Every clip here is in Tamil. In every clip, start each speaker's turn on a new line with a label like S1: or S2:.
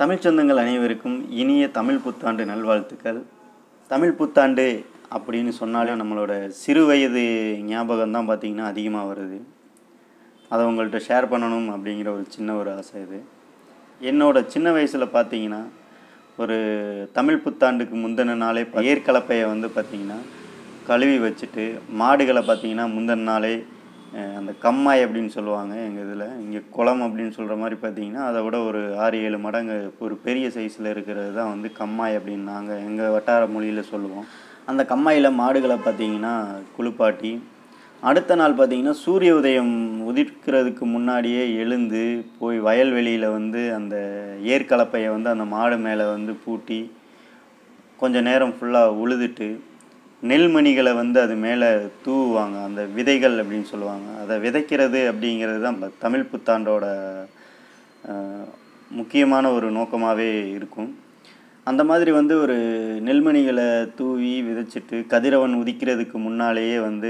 S1: தமிழ் சொந்தங்கள் அனைவருக்கும் இனிய தமிழ் புத்தாண்டு நல்வாழ்த்துக்கள் தமிழ் புத்தாண்டு அப்படின்னு சொன்னாலே நம்மளோட சிறு வயது ஞாபகம் தான் பார்த்திங்கன்னா அதிகமாக வருது அதை உங்கள்கிட்ட ஷேர் பண்ணணும் அப்படிங்கிற ஒரு சின்ன ஒரு ஆசை இது என்னோட சின்ன வயசில் பார்த்தீங்கன்னா ஒரு தமிழ் புத்தாண்டுக்கு முந்தின நாளே ப- ஏர்கலப்பையை வந்து பார்த்திங்கன்னா கழுவி வச்சுட்டு மாடுகளை பார்த்தீங்கன்னா முந்தின நாளே அஹ், அந்த கம்மாய் அப்படின்னு சொல்லுவாங்க எங்கள் இதில் இங்கே குளம் அப்படின்னு சொல்கிற மாதிரி பார்த்தீங்கன்னா அதை விட ஒரு ஆறு ஏழு மடங்கு ஒரு பெரிய சைஸில் இருக்கிறது தான் வந்து கம்மாய் அப்படின்னு நாங்கள் எங்கள் வட்டார மொழியில் சொல்லுவோம் அந்த கம்மாயில் மாடுகளை பார்த்தீங்கன்னா குளிப்பாட்டி அடுத்த நாள் பார்த்தீங்கன்னா சூரிய உதயம் உதிக்கிறதுக்கு முன்னாடியே எழுந்து போய் வயல்வெளியில் வந்து அந்த ஏர்கலப்பையை வந்து அந்த மாடு மேலே வந்து பூட்டி கொஞ்ச நேரம் ஃபுல்லாக உழுதுட்டு நெல்மணிகளை வந்து அது மேலே தூவுவாங்க அந்த விதைகள் அப்படின்னு சொல்லுவாங்க அதை விதைக்கிறது அப்படிங்கிறது தான் ப- தமிழ் புத்தாண்டோட அஹ், முக்கியமான ஒரு நோக்கமாகவே இருக்கும் அந்த மாதிரி வந்து ஒரு நெல்மணிகளை தூவி விதைச்சிட்டு கதிரவன் உதிக்கிறதுக்கு முன்னாலேயே வந்து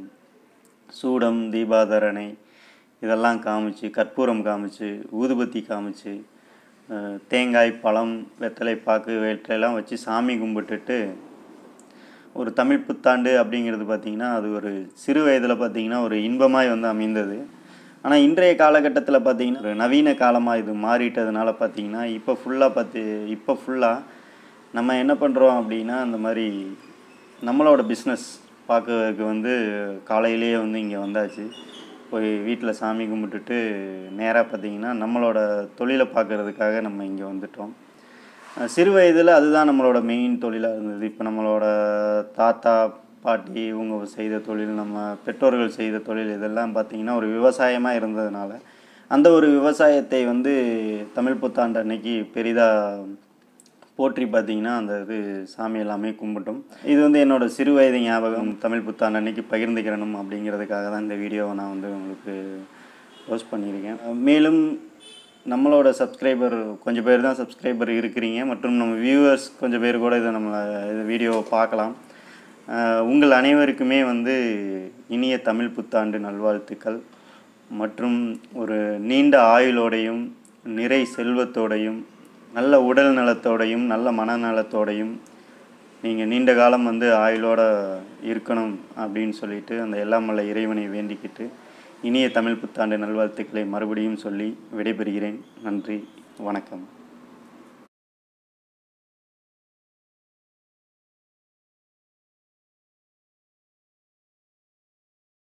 S1: சூடம் தீபாதரணை இதெல்லாம் காமிச்சு கற்பூரம் காமிச்சு ஊதுபத்தி காமிச்சு அஹ், தேங்காய் பழம் வெத்தலை பாக்கு வெற்றிலைலாம் வச்சு சாமி கும்பிட்டுட்டு ஒரு தமிழ் புத்தாண்டு அப்படிங்கிறது பார்த்திங்கன்னா அது ஒரு சிறு வயதில் பார்த்திங்கன்னா ஒரு இன்பமாய் வந்து அமைந்தது ஆனால் இன்றைய காலகட்டத்தில் பார்த்திங்கன்னா ஒரு நவீன காலமாக இது மாறிட்டதுனால பார்த்திங்கன்னா இப்போ ஃபுல்லாக பார்த்து இப்போ ஃபுல்லாக நம்ம என்ன பண்ணுறோம் அப்படின்னா அந்த மாதிரி நம்மளோட பிஸ்னஸ் பார்க்கறதுக்கு வந்து காலையிலேயே வந்து இங்கே வந்தாச்சு போய் வீட்டில் சாமி கும்பிட்டுட்டு நேராக பார்த்திங்கன்னா நம்மளோட தொழிலை பார்க்கறதுக்காக நம்ம இங்கே வந்துட்டோம் அஹ் சிறு வயதில் அதுதான் நம்மளோட மெயின் தொழிலாக இருந்தது இப்போ நம்மளோட தாத்தா பாட்டி இவங்க செய்த தொழில் நம்ம பெற்றோர்கள் செய்த தொழில் இதெல்லாம் பார்த்திங்கன்னா ஒரு விவசாயமாக இருந்ததுனால அந்த ஒரு விவசாயத்தை வந்து தமிழ் புத்தாண்டு அன்னைக்கு பெரிதாக போற்றி பார்த்தீங்கன்னா அந்த இது சாமி எல்லாமே கும்பிட்டோம் இது வந்து என்னோட சிறு வயது ஞாபகம் தமிழ் புத்தாண்டு அன்னைக்கு பகிர்ந்துக்கிறணும் அப்படிங்கிறதுக்காக தான் இந்த வீடியோவை நான் வந்து உங்களுக்கு போஸ்ட் பண்ணியிருக்கேன் மேலும் நம்மளோட சப்ஸ்கிரைபர் கொஞ்சம் பேர் தான் சப்ஸ்கிரைபர் இருக்கிறீங்க மற்றும் நம்ம வியூவர்ஸ் கொஞ்சம் பேர் கூட இதை நம்ம இந்த வீடியோவை பார்க்கலாம் அஹ் உங்கள் அனைவருக்குமே வந்து இனிய தமிழ் புத்தாண்டு நல்வாழ்த்துக்கள் மற்றும் ஒரு நீண்ட ஆயுளோடையும் நிறை செல்வத்தோடையும் நல்ல உடல் நலத்தோடையும் நல்ல மனநலத்தோடையும் நீங்கள் நீண்ட காலம் வந்து ஆயுளோட இருக்கணும் அப்படின்னு சொல்லிட்டு அந்த எல்லாம் வல்ல இறைவனை வேண்டிக்கிட்டு இனிய தமிழ் புத்தாண்டு நல்வாழ்த்துக்களை மறுபடியும் சொல்லி விடைபெறுகிறேன் நன்றி வணக்கம்